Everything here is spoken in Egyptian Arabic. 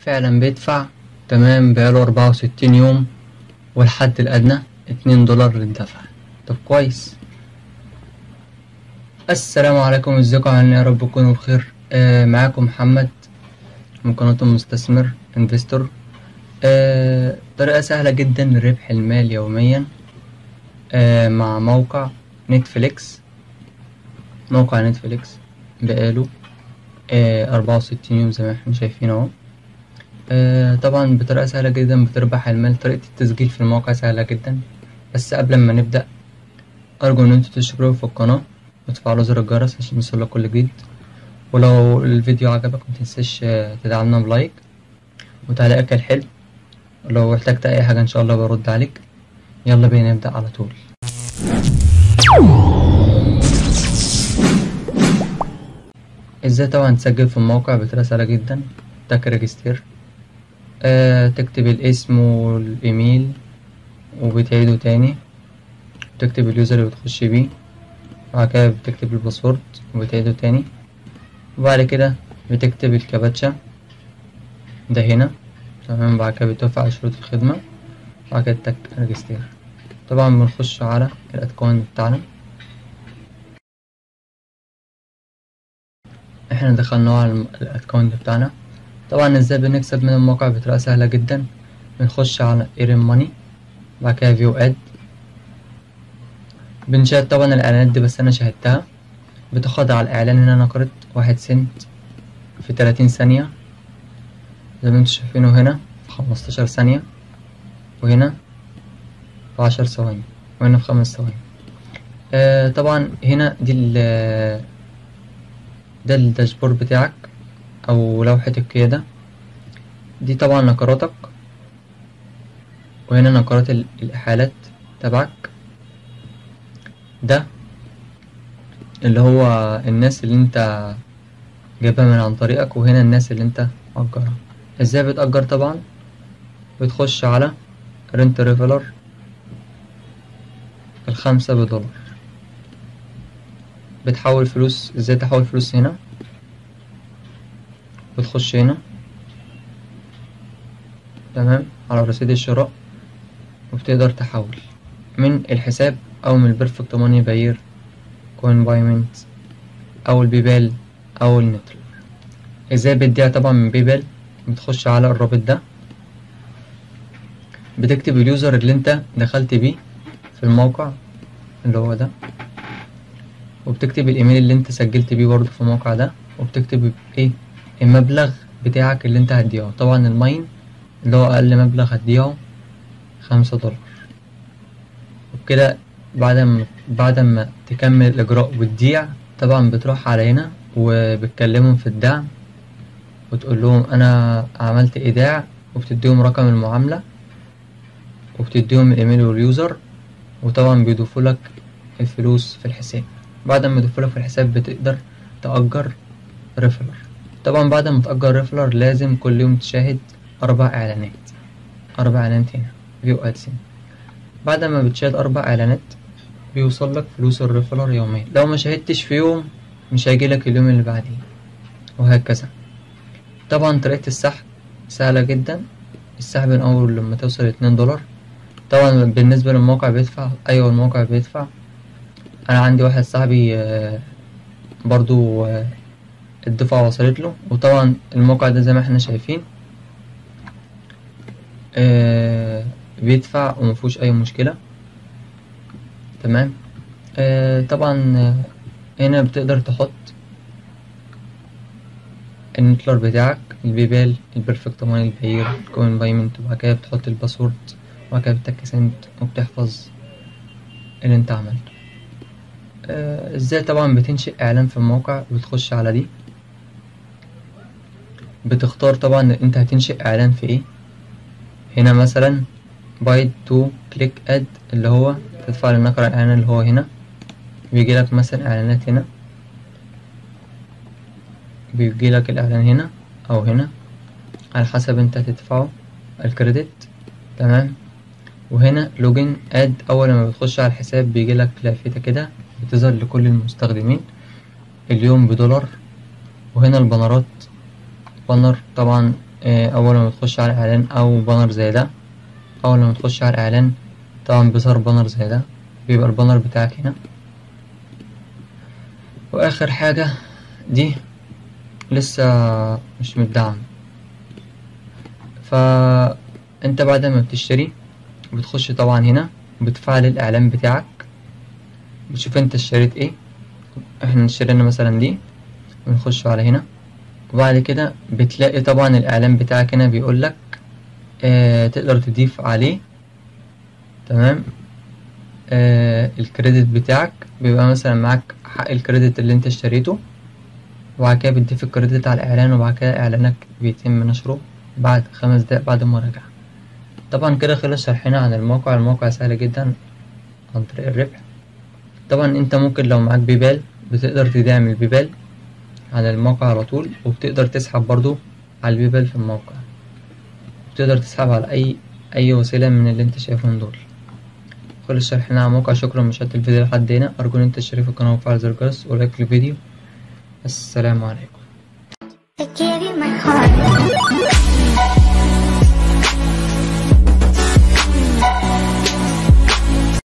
فعلا بيدفع تمام بقاله أربعة وستين يوم والحد الأدنى اتنين دولار للدفع طب كويس السلام عليكم ازيكم عاملين إيه؟ يا رب تكونوا بخير آه معاكم محمد من قناة المستثمر انفستور آه طريقة سهلة جدا لربح المال يوميا آه مع موقع نتفليكس موقع نتفليكس بقاله أربعة وستين يوم زي ما احنا شايفين اهو آه طبعا بطريقة سهلة جدا بتربح المال طريقة التسجيل في الموقع سهلة جدا بس قبل ما نبدأ أرجو إن انتوا تشتركوا في القناة وتفعلوا زر الجرس عشان يوصلك كل جديد ولو الفيديو عجبك متنساش آه، تدعمنا بلايك وتعليقك الحلو ولو احتجت أي حاجة إن شاء الله برد عليك يلا بينا نبدأ على طول ازاي طبعا تسجل في الموقع بطريقة سهلة جدا تك ريجستير آه تكتب الاسم والايميل وبتعيده تاني تكتب اليوزر اللي بتخش بيه وبعد كده بتكتب الباسورد وبتعيده تاني وبعد كده بتكتب الكابتشا ده هنا تمام بعد كده بتوافق على شروط الخدمة وبعد كده تك ريجستير طبعا بنخش على الاكونت بتاعنا احنا دخلنا على الم- الاكونت بتاعنا طبعا ازاي بنكسب من الموقع بطريقة سهلة جدا بنخش على ايرن ماني بعد كده فيو اد بنشاهد طبعا الاعلانات دي بس انا شاهدتها بتاخد على الاعلان هنا نقرة واحد سنت في تلاتين ثانية زي ما انتوا شايفينه هنا في خمستاشر ثانية وهنا في عشر ثواني وهنا في خمس ثواني آه طبعا هنا دي ال ده الداشبورد بتاعك او لوحة القيادة دي طبعا نقراتك وهنا نقرات ال- الإحالات تبعك ده اللي هو الناس اللي انت جايبها من عن طريقك وهنا الناس اللي انت مأجرها ازاي بتأجر طبعا بتخش على رنت ريفلر الخمسة بدولار بتحول فلوس ازاي تحول فلوس هنا بتخش هنا تمام على رصيد الشراء وبتقدر تحول من الحساب او من البيرفكت ماني باير كوين بايمنت او البيبال او النتر ازاي بتبيع طبعا من بيبال بتخش على الرابط ده بتكتب اليوزر اللي انت دخلت بيه في الموقع اللي هو ده وبتكتب الايميل اللي انت سجلت بيه برضه في الموقع ده وبتكتب ايه المبلغ بتاعك اللي انت هتبيعه طبعا الماين اللي هو اقل مبلغ هتبيعه خمسة دولار وبكده بعد ما بعد ما تكمل الاجراء وتبيع طبعا بتروح على هنا وبتكلمهم في الدعم وتقول لهم انا عملت ايداع وبتديهم رقم المعاملة وبتديهم الايميل واليوزر وطبعا بيضيفوا لك الفلوس في الحساب بعد ما يضيفوا لك في الحساب بتقدر تأجر ريفلر طبعا بعد ما تأجر ريفلر لازم كل يوم تشاهد أربع إعلانات أربع إعلانات هنا فيو أدس هنا بعد ما بتشاهد أربع إعلانات بيوصل لك فلوس الريفلر يوميا لو ما شاهدتش في يوم مش هيجيلك اليوم اللي بعديه وهكذا طبعا طريقة السحب سهلة جدا السحب من أول لما توصل اتنين دولار طبعا بالنسبة للموقع بيدفع أيوة الموقع بيدفع أنا عندي واحد صاحبي آه، برضو آه، الدفعة وصلت له وطبعا الموقع ده زي ما احنا شايفين آه، بيدفع ومفيهوش أي مشكلة تمام آه، طبعا آه، هنا بتقدر تحط النتلر بتاعك البيبال البرفكت ماني الباير الكوين بايمنت وبعد كده بتحط الباسورد وبعد كده بتك سنت وبتحفظ اللي انت عملته آه، ازاي طبعا بتنشئ اعلان في الموقع بتخش على دي بتختار طبعا انت هتنشئ اعلان في ايه هنا مثلا باي تو كليك اد اللي هو تدفع للنقر الاعلان اللي هو هنا بيجيلك مثلا اعلانات هنا بيجيلك الاعلان هنا او هنا على حسب انت هتدفعه الكريدت تمام وهنا لوجن اد اول ما بتخش على الحساب بيجيلك لافتة كده بتظهر لكل المستخدمين اليوم بدولار وهنا البانرات بانر طبعا آه، اول ما تخش على اعلان او بانر زي ده اول ما تخش على الاعلان طبعا بيظهر بانر زي ده بيبقى البانر بتاعك هنا واخر حاجة دي لسه مش مدعم فانت بعد ما بتشتري بتخش طبعا هنا بتفعل الاعلان بتاعك بتشوف انت اشتريت ايه احنا اشترينا مثلا دي بنخش على هنا وبعد كده بتلاقي طبعا الاعلان بتاعك هنا بيقولك اه تقدر تضيف عليه تمام آه الكريدت بتاعك بيبقى مثلا معاك حق الكريدت اللي انت اشتريته وبعد كده بتضيف الكريدت على الاعلان وبعد كده اعلانك بيتم نشره بعد خمس دقايق بعد المراجعة طبعا كده خلص شرحنا عن الموقع الموقع سهل جدا عن طريق الربح طبعا انت ممكن لو معاك بيبال بتقدر تدعم البيبال على الموقع على طول وبتقدر تسحب برضو على البيبال في الموقع بتقدر تسحب على اي اي وسيلة من اللي انت شايفهم دول خلص شرحنا عن الموقع شكرا مشاهدة الفيديو لحد هنا ارجو ان انت تشترك في القناة وتفعل زر الجرس ولايك للفيديو السلام عليكم I gave you my heart.